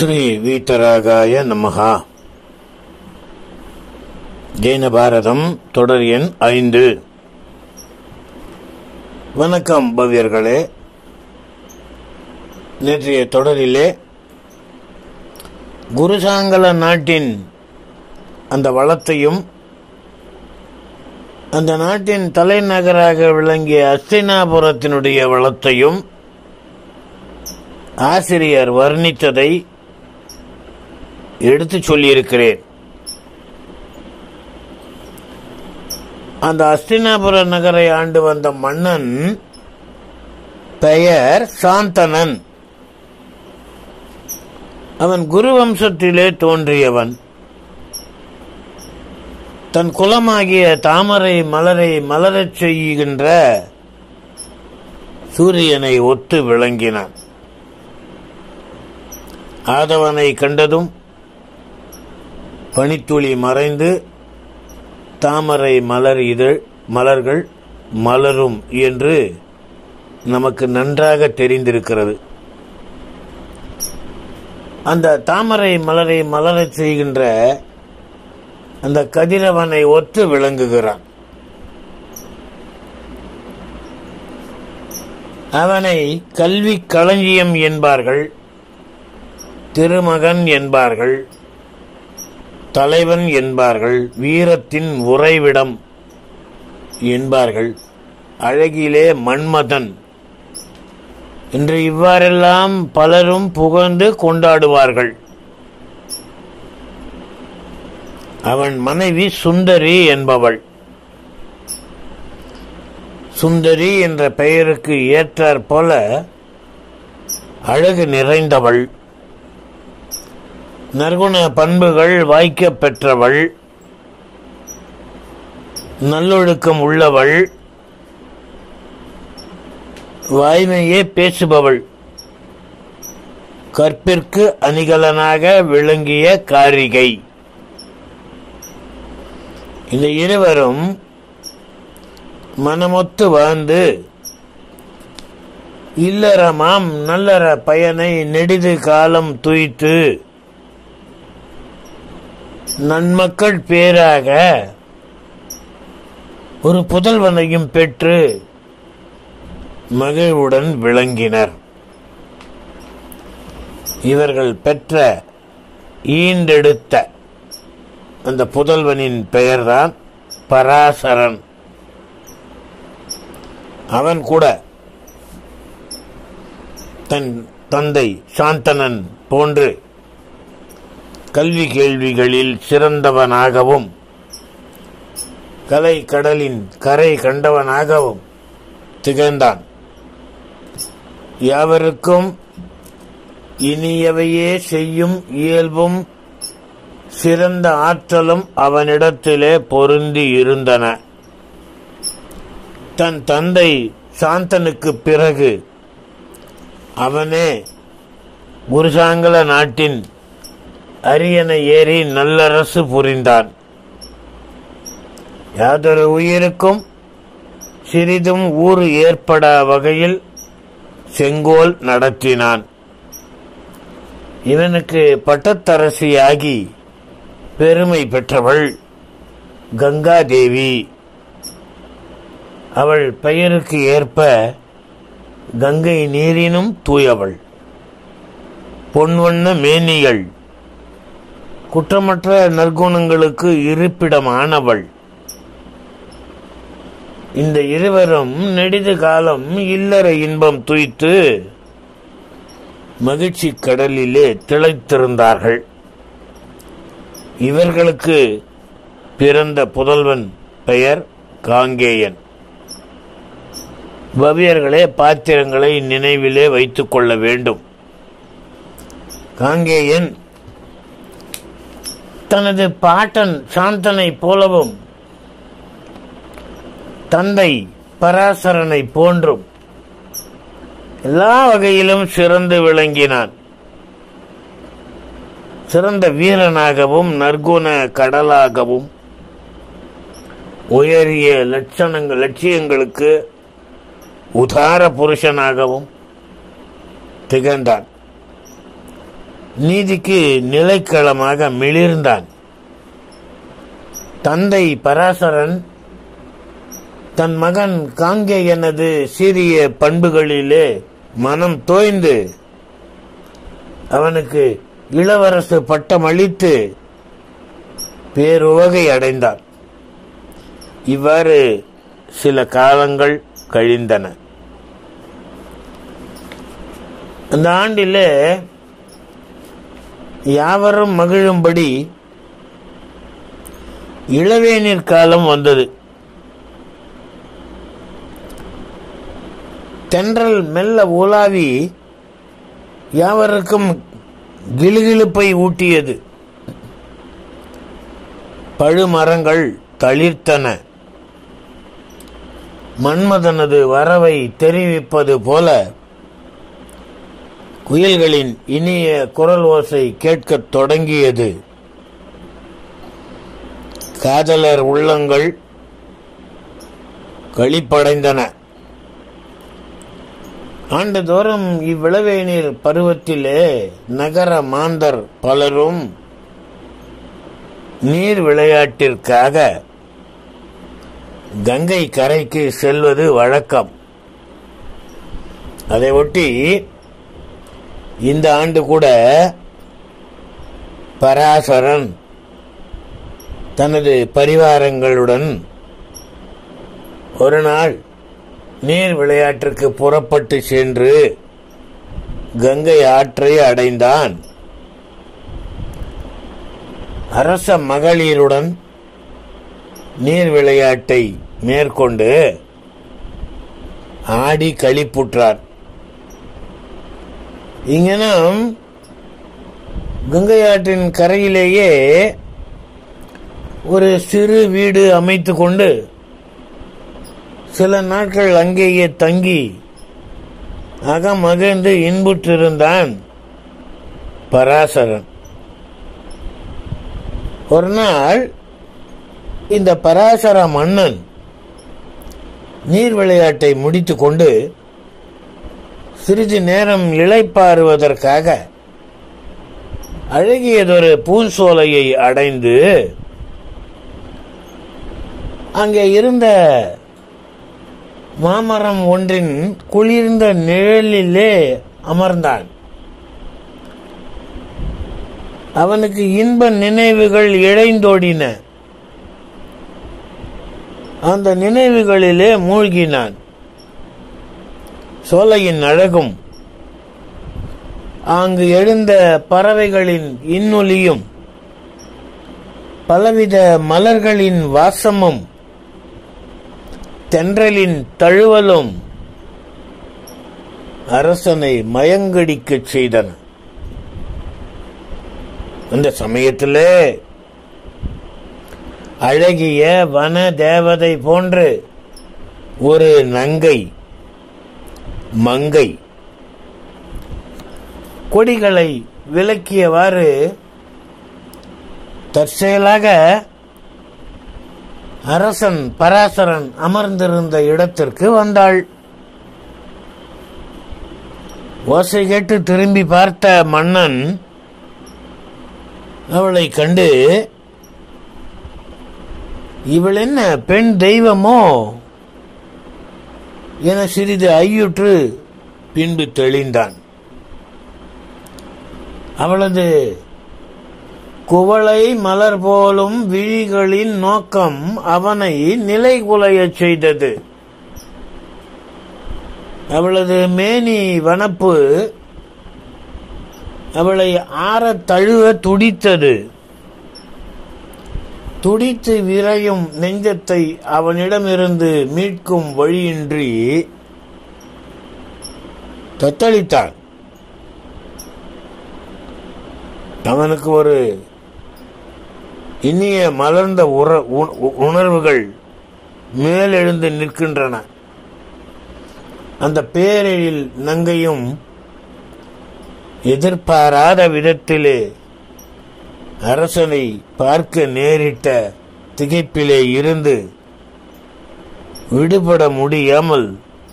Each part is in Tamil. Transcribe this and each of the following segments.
ஸ்ரீ வீத்தராகாய நமஹா ஜெயின பாரதம் தொடர் எண் ஐந்து வணக்கம் பவ்யர்களே நேற்றைய தொடரிலே குருசாங்கல நாட்டின் அந்த வளத்தையும் அந்த நாட்டின் தலைநகராக விளங்கிய அஸ்தினாபுரத்தினுடைய வளத்தையும் ஆசிரியர் வர்ணித்ததை எடுத்து சொல்லியிருக்கிறேன் அந்த அஸ்தினாபுர நகரை ஆண்டு வந்த மன்னன் பெயர் சாந்தனன் அவன் குரு வம்சத்திலே தோன்றியவன் தன் குலமாகிய தாமரை மலரை மலரச் செய்கின்ற சூரியனை ஒத்து விளங்கினான் ஆதவனை கண்டதும் பனித்துளி மறைந்து தாமரை மலர் இதழ் மலர்கள் மலரும் என்று நமக்கு நன்றாக தெரிந்திருக்கிறது அந்த தாமரை மலரை மலரச் செய்கின்ற அந்த கதிரவனை ஒத்து விளங்குகிறான் அவனை கல்வி களஞ்சியம் என்பார்கள் திருமகன் என்பார்கள் தலைவன் என்பார்கள் வீரத்தின் உறைவிடம் என்பார்கள் அழகிலே மன்மதன் என்று இவ்வாறெல்லாம் பலரும் புகழ்ந்து கொண்டாடுவார்கள் அவன் மனைவி சுந்தரி என்பவள் சுந்தரி என்ற பெயருக்கு ஏற்றாற் போல அழகு நிறைந்தவள் நற்குண பண்புகள் வாய்க்க பெற்றவள் நல்லொழுக்கம் உள்ளவள் வாய்மையே பேசுபவள் கற்பிற்கு அணிகலனாக விளங்கிய காரிகை இந்த இருவரும் மனமொத்து வாழ்ந்து இல்லறமாம் நல்லற பயனை நெடிது காலம் துய்த்து நன்மக்கள் பேராக ஒரு புதல்வனையும் பெற்று மகிழ்வுடன் விளங்கினர் இவர்கள் பெற்ற ஈண்டெடுத்த அந்த புதல்வனின் பெயர்தான் பராசரன் அவன் கூட தன் தந்தை சாந்தனன் போன்று கல்வி கேள்விகளில் சிறந்தவனாகவும் கலை கடலின் கரை கண்டவனாகவும் திகழ்ந்தான் யாவருக்கும் இனியவையே செய்யும் இயல்பும் சிறந்த ஆற்றலும் அவனிடத்திலே பொருந்தி இருந்தன தன் தந்தை சாந்தனுக்கு பிறகு அவனே குருசாங்கல நாட்டின் அரியணை ஏறி நல்லரசு புரிந்தான் யாதொரு உயிருக்கும் சிறிதும் ஊறு ஏற்படா வகையில் செங்கோல் நடத்தினான் இவனுக்கு பட்டத்தரசியாகி பெருமை பெற்றவள் கங்காதேவி அவள் பெயருக்கு ஏற்ப கங்கை நீரினும் தூயவள் பொன்வண்ண மேனிகள் குற்றமற்ற நற்குணங்களுக்கு இருப்பிடமானவள் இந்த இருவரும் நெடிது காலம் இல்லற இன்பம் துய்த்து மகிழ்ச்சி கடலிலே திளைத்திருந்தார்கள் இவர்களுக்கு பிறந்த புதல்வன் பெயர் காங்கேயன் பவியர்களே பாத்திரங்களை நினைவிலே வைத்துக் கொள்ள வேண்டும் காங்கேயன் தனது பாட்டன் சாந்தனை போலவும் தந்தை பராசரனை போன்றும் எல்லா வகையிலும் சிறந்து விளங்கினான் சிறந்த வீரனாகவும் நற்குண கடலாகவும் உயரிய லட்சணங்கள் லட்சியங்களுக்கு உதார புருஷனாகவும் திகழ்ந்தான் நீதிக்கு நிலைக்களமாக மிளிர்ந்தான் தந்தை பராசரன் தன் மகன் காங்கேயனது சீரிய பண்புகளிலே மனம் தோய்ந்து அவனுக்கு இளவரசு பட்டம் அளித்து பேருவகை அடைந்தார் இவ்வாறு சில காலங்கள் கழிந்தன அந்த ஆண்டிலே யாவரும் மகிழும்படி இளவேநீர் காலம் வந்தது தென்றல் மெல்ல உலாவி யாவருக்கும் கிளுகிழுப்பை ஊட்டியது பழுமரங்கள் தளிர்த்தன மன்மதனது வரவை தெரிவிப்பது போல குயில்களின் இனிய குரல் ஓசை கேட்கத் தொடங்கியது காதலர் உள்ளங்கள் களிப்படைந்தன ஆண்டுதோறும் இவ்விளவேநீர் பருவத்திலே நகர மாந்தர் பலரும் நீர் விளையாட்டிற்காக கங்கை கரைக்கு செல்வது வழக்கம் அதை ஒட்டி இந்த ஆண்டு கூட பராசரன் தனது பரிவாரங்களுடன் ஒரு நாள் நீர் விளையாட்டிற்கு புறப்பட்டு சென்று கங்கை ஆற்றை அடைந்தான் அரச மகளிருடன் நீர் விளையாட்டை மேற்கொண்டு ஆடி களிப்புற்றார் இங்கனம் கங்கை ஆற்றின் கரையிலேயே ஒரு சிறு வீடு அமைத்து கொண்டு சில நாட்கள் அங்கேயே தங்கி அகமகிழ்ந்து இன்புற்றிருந்தான் பராசரன் ஒரு நாள் இந்த பராசர மன்னன் நீர் விளையாட்டை முடித்துக்கொண்டு சிறிது நேரம் இளைப்பாறுவதற்காக அழகியதொரு பூஞ்சோலையை அடைந்து அங்கே இருந்த மாமரம் ஒன்றின் குளிர்ந்த நிழலிலே அமர்ந்தான் அவனுக்கு இன்ப நினைவுகள் இழைந்தோடின அந்த நினைவுகளிலே மூழ்கினான் சோலையின் அழகும் அங்கு எழுந்த பறவைகளின் இன்னொலியும் பலவித மலர்களின் வாசமும் தென்றலின் தழுவலும் அரசனை மயங்கடிக்கச் செய்தன அந்த சமயத்திலே அழகிய வன தேவதை போன்று ஒரு நங்கை மங்கை கொடிகளை விலக்கியவாறு தற்செயலாக அரசன் பராசரன் அமர்ந்திருந்த இடத்திற்கு வந்தாள் ஓசை கேட்டு திரும்பி பார்த்த மன்னன் அவளை கண்டு இவள் என்ன பெண் தெய்வமோ என சிறிது ஐயுற்று பின்பு தெளிந்தான் அவளது குவளை மலர் போலும் விழிகளின் நோக்கம் அவனை நிலைகுலையச் செய்தது அவளது மேனி வனப்பு அவளை ஆறத் தழுவ துடித்தது துடித்து விரையும் நெஞ்சத்தை அவனிடமிருந்து மீட்கும் வழியின்றி தத்தளித்தான் அவனுக்கு ஒரு இனிய மலர்ந்த உற- உ- உணர்வுகள் மேலெழுந்து நிற்கின்றன அந்த பேரெழில் நங்கையும் எதிர்பாராத விதத்திலே அரசனை பார்க்க நேரிட்ட திகைப்பிலே இருந்து விடுபட முடியாமல்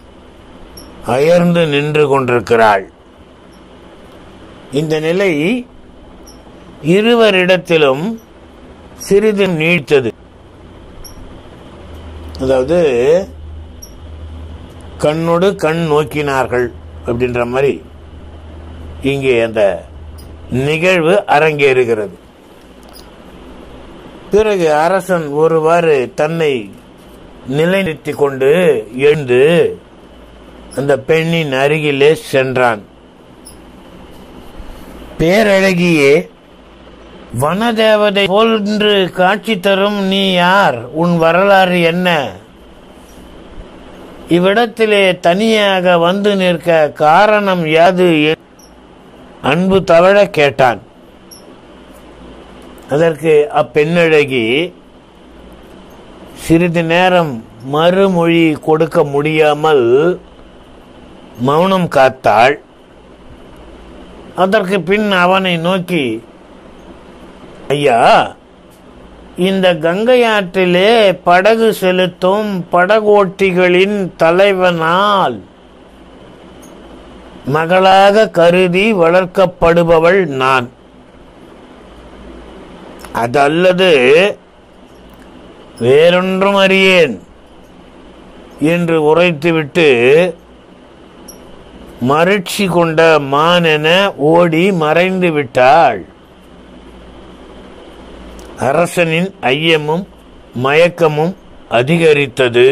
அயர்ந்து நின்று கொண்டிருக்கிறாள் இந்த நிலை இருவரிடத்திலும் சிறிது நீடித்தது அதாவது கண்ணோடு கண் நோக்கினார்கள் அப்படின்ற மாதிரி இங்கே அந்த நிகழ்வு அரங்கேறுகிறது பிறகு அரசன் ஒருவாறு தன்னை நிலைநிறுத்திக் கொண்டு எழுந்து அந்த பெண்ணின் அருகிலே சென்றான் பேரழகியே வனதேவதை போன்று காட்சி தரும் நீ யார் உன் வரலாறு என்ன இவ்விடத்திலே தனியாக வந்து நிற்க காரணம் யாது எ- அன்பு தவழ கேட்டான் அதற்கு அப்பெண்ணழகி சிறிது நேரம் மறுமொழி கொடுக்க முடியாமல் மௌனம் காத்தாள் அதற்கு பின் அவனை நோக்கி ஐயா இந்த கங்கை ஆற்றிலே படகு செலுத்தும் படகோட்டிகளின் தலைவனால் மகளாக கருதி வளர்க்கப்படுபவள் நான் அதல்லது வேறொன்றும் அறியேன் என்று உரைத்துவிட்டு மகிழ்ச்சி கொண்ட மானென ஓடி மறைந்து விட்டாள் அரசனின் ஐயமும் மயக்கமும் அதிகரித்தது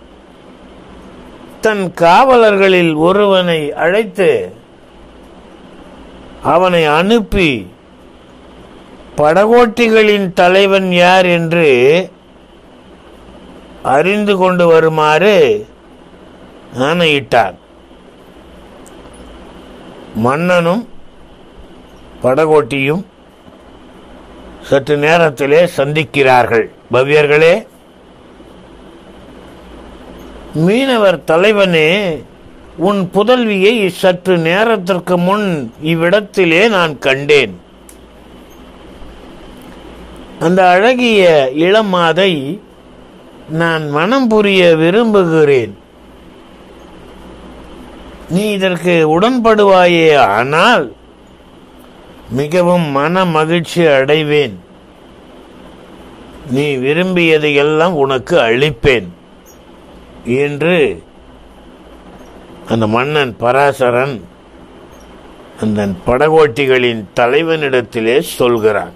தன் காவலர்களில் ஒருவனை அழைத்து அவனை அனுப்பி படகோட்டிகளின் தலைவன் யார் என்று அறிந்து கொண்டு வருமாறு ஆணையிட்டார் மன்னனும் படகோட்டியும் சற்று நேரத்திலே சந்திக்கிறார்கள் பவ்யர்களே மீனவர் தலைவனே உன் புதல்வியை சற்று நேரத்திற்கு முன் இவ்விடத்திலே நான் கண்டேன் அந்த அழகிய இளமாதை நான் மனம் புரிய விரும்புகிறேன் நீ இதற்கு உடன்படுவாயே ஆனால் மிகவும் மன மகிழ்ச்சி அடைவேன் நீ விரும்பியதை எல்லாம் உனக்கு அளிப்பேன் என்று அந்த மன்னன் பராசரன் அந்த படகோட்டிகளின் தலைவனிடத்திலே சொல்கிறான்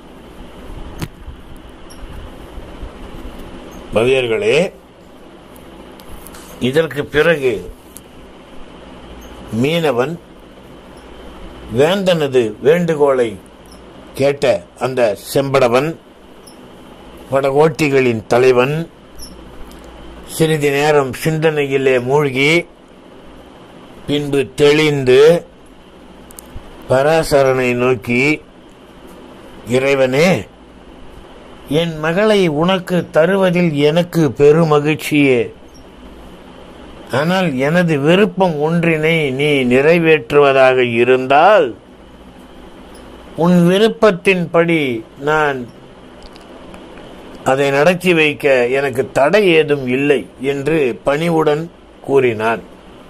பவியர்களே இதற்கு பிறகு மீனவன் வேந்தனது வேண்டுகோளை கேட்ட அந்த செம்படவன் படகோட்டிகளின் தலைவன் சிறிது நேரம் சிந்தனையிலே மூழ்கி பின்பு தெளிந்து பராசரனை நோக்கி இறைவனே என் மகளை உனக்கு தருவதில் எனக்கு பெருமகிழ்ச்சியே ஆனால் எனது விருப்பம் ஒன்றினை நீ நிறைவேற்றுவதாக இருந்தால் உன் விருப்பத்தின்படி நான் அதை நடத்தி வைக்க எனக்கு தடை ஏதும் இல்லை என்று பணிவுடன் கூறினான்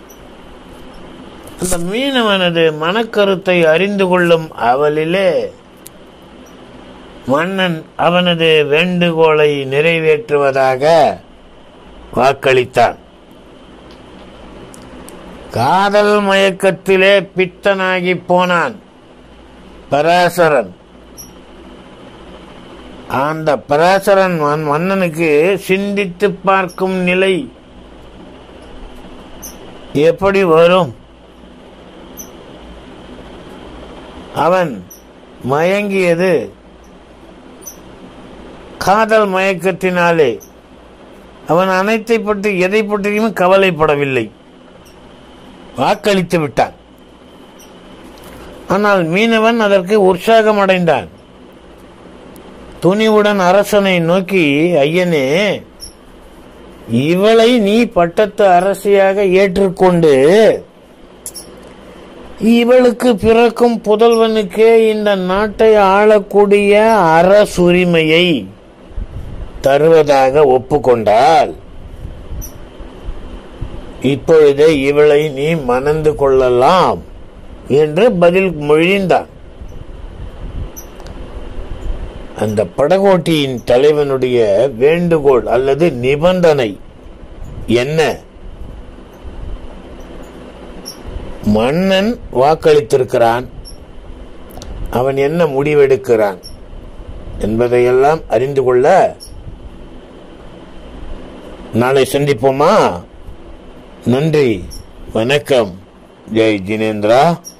அந்த மீனவனது மனக்கருத்தை அறிந்து கொள்ளும் அவளிலே மன்னன் அவனது வேண்டுகோளை நிறைவேற்றுவதாக வாக்களித்தான் காதல் மயக்கத்திலே பித்தனாகி போனான் பராசரன் அந்த பராசரன் மன்- மன்னனுக்கு சிந்தித்து பார்க்கும் நிலை எப்படி வரும் அவன் மயங்கியது காதல் மயக்கத்தினாலே அவன் அனைத்தை பற்றி எதை பற்றியும் கவலைப்படவில்லை வாக்களித்து விட்டான் ஆனால் மீனவன் அதற்கு உற்சாகம் அடைந்தான் துணிவுடன் அரசனை நோக்கி ஐயனே இவளை நீ பட்டத்து அரசியாக ஏற்றுக்கொண்டு இவளுக்கு பிறக்கும் புதல்வனுக்கே இந்த நாட்டை ஆளக்கூடிய அரசுரிமையை தருவதாக ஒப்புக்கொண்டால் இப்பொழுதே இவளை நீ மணந்து கொள்ளலாம் என்று பதில் மொழிந்தான் அந்த படகோட்டியின் தலைவனுடைய வேண்டுகோள் அல்லது நிபந்தனை என்ன மன்னன் வாக்களித்திருக்கிறான் அவன் என்ன முடிவெடுக்கிறான் என்பதையெல்லாம் அறிந்து கொள்ள நாளை சந்திப்போமா நன்றி வணக்கம் ஜெய் ஜினேந்திரா